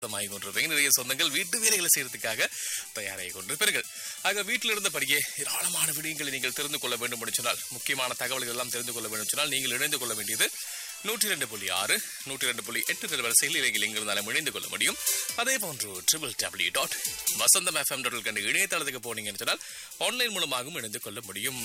ஆயத்தமாகி கொண்டிருப்பீங்க நிறைய சொந்தங்கள் வீட்டு வேலைகளை செய்யறதுக்காக தயாராகி கொண்டிருப்பீர்கள் ஆக வீட்டில் இருந்தபடியே ஏராளமான விடயங்களை நீங்கள் தெரிந்து கொள்ள வேண்டும் என்று சொன்னால் முக்கியமான தகவல்கள் எல்லாம் தெரிந்து கொள்ள வேண்டும் என்று சொன்னால் நீங்கள் இணைந்து கொள்ள வேண்டியது நூற்றி ரெண்டு புள்ளி ஆறு நூற்றி ரெண்டு புள்ளி எட்டு வரிசையில் நீங்கள் எங்கிருந்தாலும் இணைந்து கொள்ள முடியும் அதே போன்று triple W dot Vasantham FM dot கண்டு இணையதளத்துக்கு போனீங்கன்னு சொன்னால் ஆன்லைன் மூலமாகவும் இணைந்து கொள்ள முடியும்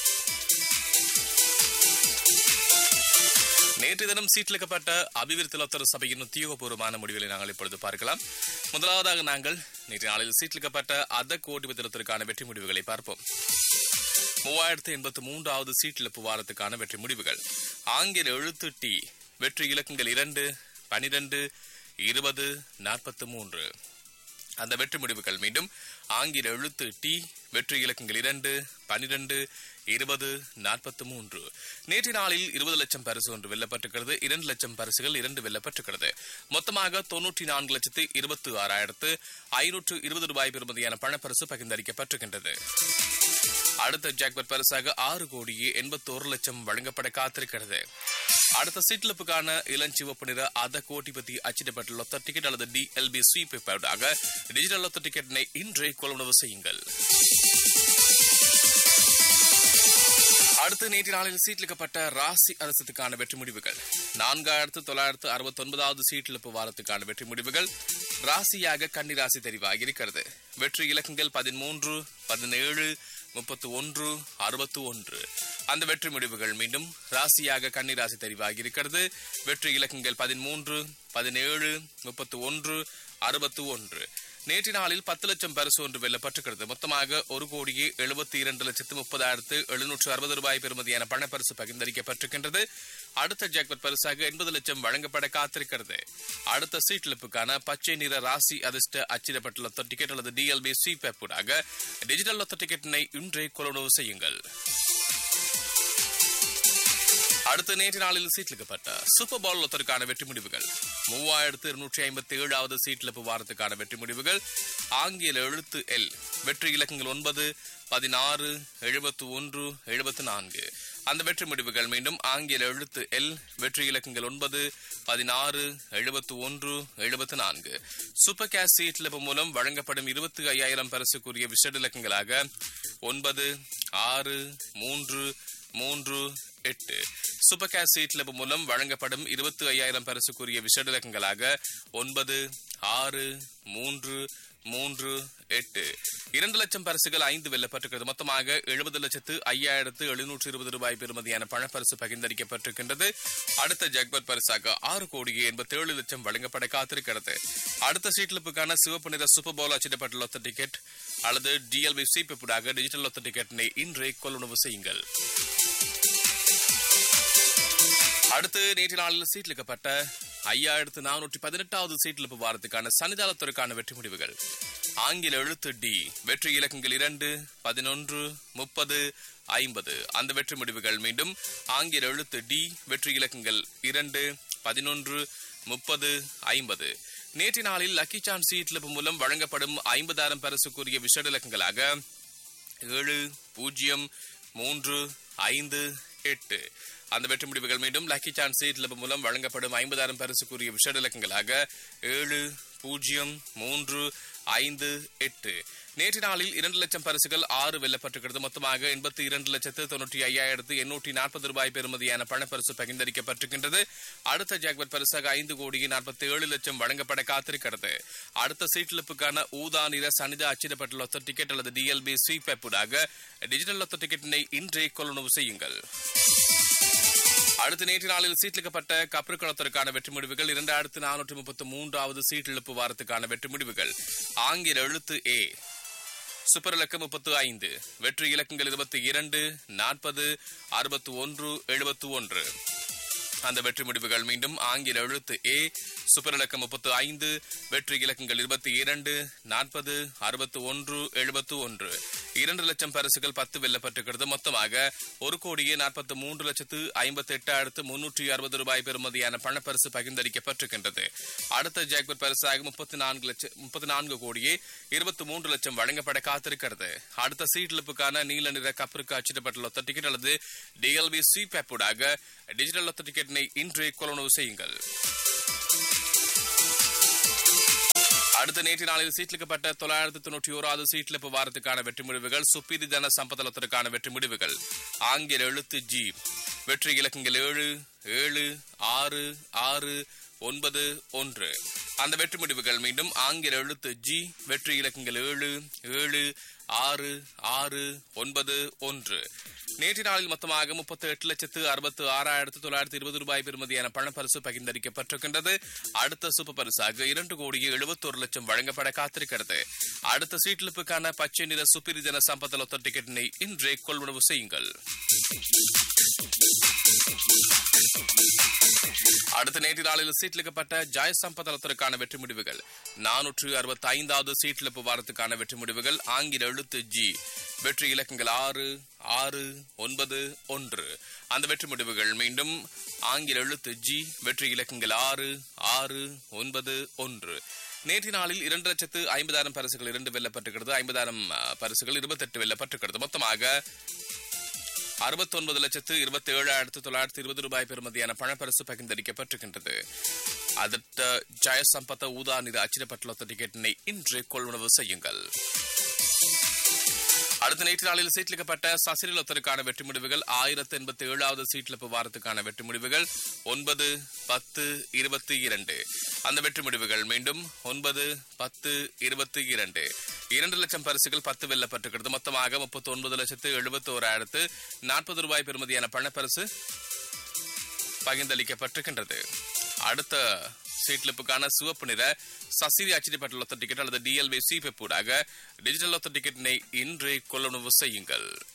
நேற்று தினம் சீட்டிலிக்கப்பட்ட அபிவிருத்தி லொத்தர சபையின் உத்தியோகபூர்வமான முடிவுகளை நாங்கள் இப்பொழுது பார்க்கலாம் முதலாவதாக நாங்கள் நேற்று நாளில் சீட்டிலிக்கப்பட்ட அத கோடி பத்திரத்திற்கான வெற்றி முடிவுகளை பார்ப்போம் மூவாயிரத்து எண்பத்து மூன்றாவது சீட்டிழப்பு வாரத்துக்கான வெற்றி முடிவுகள் ஆங்கில எழுத்து டி வெற்றி இலக்கங்கள் இரண்டு பனிரெண்டு இருபது நாற்பத்து மூன்று அந்த வெற்றி முடிவுகள் மீண்டும் ஆங்கில எழுத்து டி வெற்றி இலக்கங்கள் இரண்டு பனிரெண்டு இருபது நாற்பத்து மூன்று நேற்று நாளில் இருபது லட்சம் பரிசு ஒன்று வெல்லப்பட்டிருக்கிறது இரண்டு லட்சம் பரிசுகள் இரண்டு வெல்லப்பட்டிருக்கிறது மொத்தமாக தொன்னூற்றி நான்கு லட்சத்து இருபத்தி ஆறாயிரத்து ஐநூற்று இருபது ரூபாய் பெறுமதியான பணப்பரிசு பகிர்ந்தளிக்கப்பட்டிருக்கின்றது அடுத்த ஜாக்பட் பரிசாக ஆறு கோடியே எண்பத்தோரு லட்சம் வழங்கப்பட காத்திருக்கிறது அடுத்த சீட்லப்புக்கான இளஞ்சிவப்பு நிற அத கோட்டிபதி அச்சிடப்பட்ட லொத்த டிக்கெட் அல்லது டிஎல்பி ஸ்வீப் ஆக டிஜிட்டல் லொத்த டிக்கெட்டினை இன்றே கொள்வனவு செய்யுங்கள் அடுத்து நேற்று நாளில் சீட்லிக்கப்பட்ட ராசி அரசத்துக்கான வெற்றி முடிவுகள் நான்காயிரத்து தொள்ளாயிரத்து அறுபத்தி ஒன்பதாவது சீட்டிழப்பு வாரத்துக்கான வெற்றி முடிவுகள் ராசியாக கன்னி ராசி தெரிவாகி இருக்கிறது வெற்றி இலக்கங்கள் பதிமூன்று பதினேழு முப்பத்து ஒன்று அறுபத்து ஒன்று அந்த வெற்றி முடிவுகள் மீண்டும் ராசியாக கன்னி ராசி தெரிவாகி இருக்கிறது வெற்றி இலக்கங்கள் பதிமூன்று பதினேழு முப்பத்து ஒன்று அறுபத்து ஒன்று நேற்று நாளில் பத்து லட்சம் பரிசு ஒன்று வெல்லப்பட்டிருக்கிறது மொத்தமாக ஒரு கோடியே எழுபத்தி இரண்டு லட்சத்து முப்பதாயிரத்து எழுநூற்று அறுபது ரூபாய் பெறுமதியான பணப்பரிசு பகிர்ந்தளிக்கப்பட்டிருக்கின்றது அடுத்த ஜாக்பட் பரிசாக எண்பது லட்சம் வழங்கப்பட காத்திருக்கிறது அடுத்த சீட்லிப்புக்கான பச்சை நிற ராசி அதிர்ஷ்ட அச்சிடப்பட்ட லொத்த டிக்கெட் அல்லது டிஎல்பி ஸ்வீப் ஊடாக டிஜிட்டல் லொத்த டிக்கெட்டினை இன்றே கொள்வனவு செய்யுங்கள் அடுத்த நேற்று நாளில் சீட்லிக்கப்பட்ட சூப்பர் பால் லொத்தருக்கான வெற்றி முடிவுகள் மூவாயிரத்து இருநூற்றி ஐம்பத்தி ஏழாவது சீட்லப்பு வாரத்துக்கான வெற்றி முடிவுகள் ஆங்கில எழுத்து எல் வெற்றி இலக்கங்கள் ஒன்பது பதினாறு எழுபத்து ஒன்று எழுபத்து நான்கு அந்த வெற்றி முடிவுகள் மீண்டும் ஆங்கில எழுத்து எல் வெற்றி இலக்கங்கள் ஒன்பது பதினாறு எழுபத்து ஒன்று எழுபத்து நான்கு சூப்பர் கேஷ் சீட்லப்பு மூலம் வழங்கப்படும் இருபத்தி ஐயாயிரம் பரிசுக்குரிய விஷட இலக்கங்களாக ஒன்பது ஆறு மூன்று மூன்று எட்டு சூப்பர் கேஷ் சீட் லெபு மூலம் வழங்கப்படும் இருபத்தி ஐயாயிரம் பரிசுக்குரிய விஷட இலக்கங்களாக ஒன்பது ஆறு மூன்று மூன்று எட்டு இரண்டு லட்சம் பரிசுகள் ஐந்து வெல்லப்பட்டிருக்கிறது மொத்தமாக எழுபது லட்சத்து ஐயாயிரத்து எழுநூற்று இருபது ரூபாய் பெறுமதியான பணப்பரிசு பகிர்ந்தளிக்கப்பட்டிருக்கின்றது அடுத்த ஜக்பட் பரிசாக ஆறு கோடியே எண்பத்தி ஏழு லட்சம் வழங்கப்பட காத்திருக்கிறது அடுத்த சீட்லிப்புக்கான சிவப்பு நிற சூப்பர் பவுல் அச்சிடப்பட்ட லொத்த டிக்கெட் அல்லது டிஎல்பி சீப்பிப்புடாக டிஜிட்டல் லொத்த டிக்கெட்டினை இன்றே கொள்ளுணவு செய்யுங்கள் அடுத்து நேற்று நாளில் சீட்லிக்கப்பட்ட ஐயாயிரத்து நானூற்றி பதினெட்டாவது சீட்லிப்பு வாரத்துக்கான சன்னிதானத்திற்கான வெற்றி முடிவுகள் ஆங்கில எழுத்து டி வெற்றி இலக்கங்கள் இரண்டு பதினொன்று முப்பது ஐம்பது அந்த வெற்றி முடிவுகள் மீண்டும் ஆங்கில எழுத்து டி வெற்றி இலக்கங்கள் இரண்டு பதினொன்று முப்பது ஐம்பது நேற்று நாளில் லக்கி சான் சீட்லிப்பு மூலம் வழங்கப்படும் ஐம்பதாயிரம் பரிசுக்குரிய விஷட இலக்கங்களாக ஏழு பூஜ்ஜியம் மூன்று ஐந்து எட்டு அந்த வெற்றி முடிவுகள் மீண்டும் லக்கி சான்ஸ் சீட் லெப மூலம் வழங்கப்படும் ஐம்பதாயிரம் பரிசுக்குரிய விஷட இலக்கங்களாக ஏழு பூஜ்ஜியம் மூன்று ஐந்து எட்டு நேற்று நாளில் இரண்டு லட்சம் பரிசுகள் ஆறு வெல்லப்பட்டிருக்கிறது மொத்தமாக எண்பத்தி இரண்டு லட்சத்து தொன்னூற்றி ஐயாயிரத்து எண்ணூற்றி நாற்பது ரூபாய் பெறுமதியான பணப்பரிசு பகிர்ந்தளிக்கப்பட்டிருக்கின்றது அடுத்த ஜாக்பட் பரிசாக ஐந்து கோடியே நாற்பத்தி ஏழு லட்சம் வழங்கப்பட காத்திருக்கிறது அடுத்த சீட்லிப்புக்கான ஊதா நிற சனிதா அச்சிடப்பட்ட லொத்த டிக்கெட் அல்லது டிஎல்பி ஸ்வீப் ஊடாக டிஜிட்டல் லொத்த டிக்கெட்டினை இன்றே கொள்ளுணவு செய்யுங்கள் அடுத்த நேற்று நாளில் சீட்லிக்கப்பட்ட கப்பற்குளத்திற்கான வெற்றி முடிவுகள் இரண்டாயிரத்து நானூற்று முப்பத்தி மூன்றாவது சீட் இழப்பு வாரத்துக்கான வெற்றி முடிவுகள் ஆங்கில எழுத்து ஏ சூப்பர் இலக்கம் முப்பத்து ஐந்து வெற்றி இலக்கங்கள் இருபத்தி இரண்டு நாற்பது அறுபத்து ஒன்று எழுபத்து ஒன்று அந்த வெற்றி முடிவுகள் மீண்டும் ஆங்கில எழுத்து ஏ சூப்பர் இலக்கம் முப்பத்து ஐந்து வெற்றி இலக்கங்கள் இருபத்தி இரண்டு நாற்பது அறுபத்து ஒன்று எழுபத்து ஒன்று இரண்டு லட்சம் பரிசுகள் பத்து வெல்லப்பட்டிருக்கிறது மொத்தமாக ஒரு கோடியே நாற்பத்தி மூன்று லட்சத்து ஐம்பத்தி எட்டாயிரத்து முன்னூற்றி அறுபது ரூபாய் பெறுமதியான பணப்பரிசு பகிர்ந்தளிக்கப்பட்டிருக்கின்றது அடுத்த ஜாக்பட் பரிசாக முப்பத்தி நான்கு லட்சம் முப்பத்தி நான்கு கோடியே இருபத்தி மூன்று லட்சம் வழங்கப்பட காத்திருக்கிறது அடுத்த சீட்லிப்புக்கான நீல நிற கப்பருக்கு அச்சிடப்பட்ட லொத்த டிக்கெட் அல்லது டிஎல்பி ஸ்வீப் ஊடாக டிஜிட்டல் லொத்த டிக்கெட்டினை இன்றே கொள்வனவு செய்யுங்கள் அடுத்த நேற்று நாளில் சீட்லிக்கப்பட்ட தொள்ளாயிரத்தி தொண்ணூற்றி ஓராவது சீட்லிப்பு வாரத்துக்கான வெற்றி முடிவுகள் சுப்பீதி ஜன சம்பதலத்திற்கான வெற்றி முடிவுகள் ஆங்கில எழுத்து ஜி வெற்றி இலக்கங்கள் ஏழு ஏழு ஆறு ஆறு ஒன்பது ஒன்று அந்த வெற்றி முடிவுகள் மீண்டும் ஆங்கில எழுத்து ஜி வெற்றி இலக்கங்கள் ஏழு ஏழு ஆறு ஆறு ஒன்பது ஒன்று நேற்று நாளில் மொத்தமாக முப்பத்தி எட்டு லட்சத்து அறுபத்து ஆறாயிரத்து தொள்ளாயிரத்து இருபது ரூபாய் பெறுமதியான பணப்பரிசு பகிர்ந்தளிக்கப்பட்டிருக்கின்றது அடுத்த சூப்பர் பரிசாக இரண்டு கோடியே எழுபத்தோரு லட்சம் வழங்கப்பட காத்திருக்கிறது அடுத்த சீட்லிப்புக்கான பச்சை நிற சுப்பிரி ஜன சம்பத்த லொத்த டிக்கெட்டினை இன்றே கொள்வனவு செய்யுங்கள் அடுத்த நேற்று நாளில் சீட்லிக்கப்பட்ட ஜாய் சம்பதளத்திற்கான வெற்றி முடிவுகள் நானூற்று அறுபத்தி ஐந்தாவது சீட்லிப்பு வாரத்துக்கான வெற்றி முடிவுகள் ஆங்கில எழுத்து ஜி வெற்றி இலக்கங்கள் ஆறு ஆறு ஒன்பது ஒன்று அந்த வெற்றி முடிவுகள் மீண்டும் ஆங்கில எழுத்து ஜி வெற்றி இலக்கங்கள் ஆறு ஆறு ஒன்பது ஒன்று நேற்று நாளில் இரண்டு லட்சத்து ஐம்பதாயிரம் பரிசுகள் இரண்டு வெல்லப்பட்டிருக்கிறது ஐம்பதாயிரம் அஹ், பரிசுகள் இருபத்தெட்டு வெல்லப்பட்டிருக்கிறது மொத்தமாக அறுபத்தொன்பது லட்சத்து இருபத்தி ஏழாயிரத்து தொள்ளாயிரத்தி இருபது ரூபாய் பெறுமதியான பணப்பரிசு பகிர்ந்தளிக்கப்பட்டிருக்கின்றது அடுத்த ஜெயசம்பத்த ஊதா நிற அச்சிடப்பட்டுள்ள டிக்கெட்டினை இன்று கொள்வனவு செய்யுங்கள் அடுத்த நேற்று நாளில் சீட்லிக்கப்பட்ட சசிரலத்திற்கான வெற்றி முடிவுகள் ஆயிரத்தி எண்பத்தி ஏழாவது சீட்லிப்பு வாரத்துக்கான வெற்றி முடிவுகள் ஒன்பது பத்து இருபத்தி இரண்டு அந்த வெற்றி முடிவுகள் மீண்டும் ஒன்பது பத்து இருபத்தி இரண்டு இரண்டு லட்சம் பரிசுகள் பத்து வெல்லப்பட்டிருக்கிறது மொத்தமாக முப்பத்தி ஒன்பது லட்சத்து எழுபத்தி ஓராயிரத்து நாற்பது ரூபாய் பெறுமதியான பணப்பரிசு பகிர்ந்தளிக்கப்பட்டிருக்கின்றது அடுத்த சீட்லிப்புக்கான சிவப்பு நிற சசிரி அச்சிடப்பட்ட டிக்கெட் அல்லது டிஎல்வி சி பெப்பூடாக டிஜிட்டல் லொத்த டிக்கெட்டினை இன்றே கொள்ளுணர்வு செய்யுங்கள்